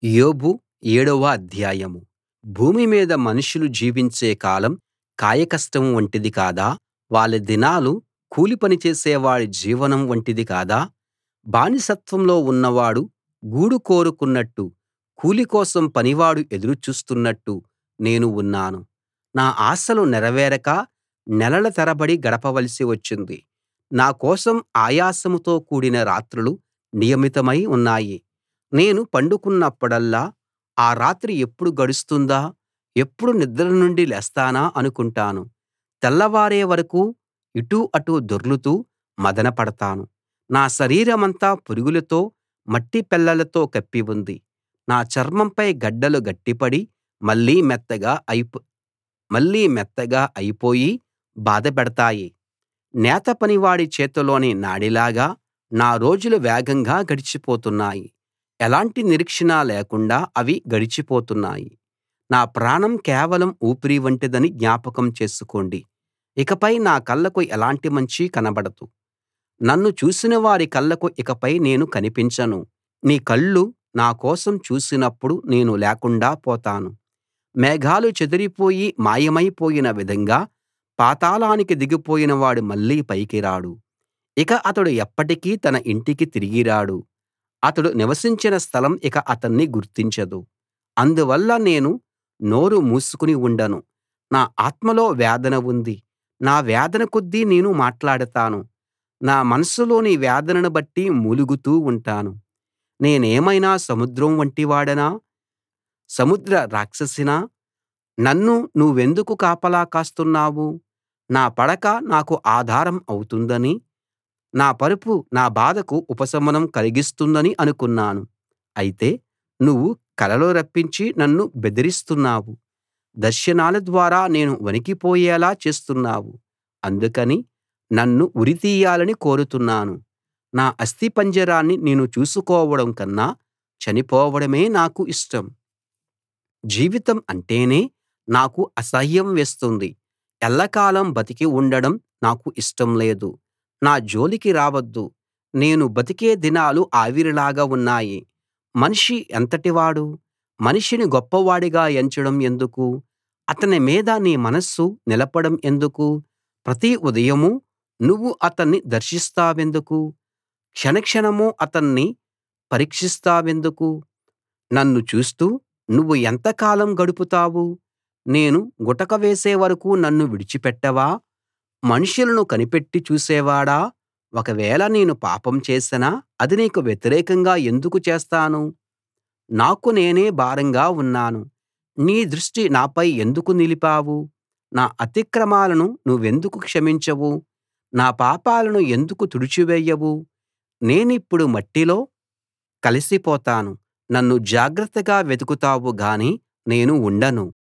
యోబు ఏడవ అధ్యాయం భూమి మీద మనుషులు జీవించే కాలం కాయకష్టం వంటిది కాదా వాళ్ళ దినాలు కూలి పని చేసేవాడి జీవనం వంటిది కాదా బానిసత్వంలో ఉన్నవాడు గూడు కోరుకున్నట్టు కూలి కోసం పనివాడు ఎదురు చూస్తున్నట్టు నేను ఉన్నాను నా ఆశలు నెరవేరక నెలల తరబడి గడపవలసి వచ్చింది నా కోసం ఆయాసంతో కూడిన రాత్రులు నియమితమై ఉన్నాయి నేను పండుకున్నప్పుడల్లా ఆ రాత్రి ఎప్పుడు గడుస్తుందా ఎప్పుడు నిద్ర నుండి లేస్తానా అనుకుంటాను తెల్లవారే వరకూ ఇటూ అటూ దొర్లుతూ మథనపడతాను నా శరీరమంతా పురుగులతో మట్టి పెళ్లలతో కప్పి ఉంది నా చర్మంపై గడ్డలు గట్టిపడి మళ్ళీ మెత్తగా అయిపోయి బాధపెడతాయి నేత పనివాడి చేతిలోని నాడిలాగా నా రోజులు వేగంగా గడిచిపోతున్నాయి ఎలాంటి నిరీక్షణ లేకుండా అవి గడిచిపోతున్నాయి నా ప్రాణం కేవలం ఊపిరి వంటిదని జ్ఞాపకం చేసుకోండి ఇకపై నా కళ్ళకు ఎలాంటి మంచీ కనబడదు నన్ను చూసిన వారి కళ్ళకు ఇకపై నేను కనిపించను నీ కళ్ళు నా కోసం చూసినప్పుడు నేను లేకుండా పోతాను మేఘాలు చెదిరిపోయి మాయమైపోయిన విధంగా పాతాళానికి దిగిపోయిన వాడు మళ్ళీ పైకి రాడు ఇక అతడు ఎప్పటికీ తన ఇంటికి తిరిగి రాడు అతడు నివసించిన స్థలం ఇక అతన్ని గుర్తించదు అందువల్ల నేను నోరు మూసుకుని ఉండను నా ఆత్మలో వేదన ఉంది నా వేదన కొద్దీ నేను మాట్లాడతాను నా మనసులోని వేదనను బట్టి మూలుగుతూ ఉంటాను నేనేమైనా సముద్రం వంటివాడినా సముద్ర రాక్షసినా నన్ను నువ్వెందుకు కాపలా కాస్తున్నావు నా పడక నాకు ఆధారం అవుతుందని నా పరుపు నా బాధకు ఉపశమనం కలిగిస్తుందని అనుకున్నాను అయితే నువ్వు కలలు రప్పించి నన్ను బెదిరిస్తున్నావు దర్శనాల ద్వారా నేను వణికిపోయేలా చేస్తున్నావు అందుకని నన్ను ఉరితీయాలని కోరుతున్నాను నా అస్థిపంజరాన్ని నేను చూసుకోవడం కన్నా చనిపోవడమే నాకు ఇష్టం జీవితం అంటేనే నాకు అసహ్యం వేస్తుంది ఎల్లకాలం బతికి ఉండడం నాకు ఇష్టం లేదు నా జోలికి రావద్దు నేను బతికే దినాలు ఆవిరిలాగా ఉన్నాయి మనిషి ఎంతటివాడు మనిషిని గొప్పవాడిగా ఎంచడం ఎందుకు అతని మీద నీ మనస్సు నిలపడం ఎందుకు ప్రతి ఉదయమూ నువ్వు అతన్ని దర్శిస్తావెందుకు క్షణక్షణమూ అతన్ని పరీక్షిస్తావెందుకు నన్ను చూస్తూ నువ్వు ఎంతకాలం గడుపుతావు నేను గుటక వేసే వరకూ నన్ను విడిచిపెట్టవా మనుషులను కనిపెట్టి చూసేవాడా ఒకవేళ నేను పాపం చేసినా అది నీకు వ్యతిరేకంగా ఎందుకు చేస్తాను నాకు నేనే భారంగా ఉన్నాను నీ దృష్టి నాపై ఎందుకు నిలిపావు నా అతిక్రమాలను నువ్వెందుకు క్షమించవు నా పాపాలను ఎందుకు తుడిచివేయవు నేనిప్పుడు మట్టిలో కలిసిపోతాను నన్ను జాగ్రత్తగా వెతుకుతావు గానీ నేను ఉండను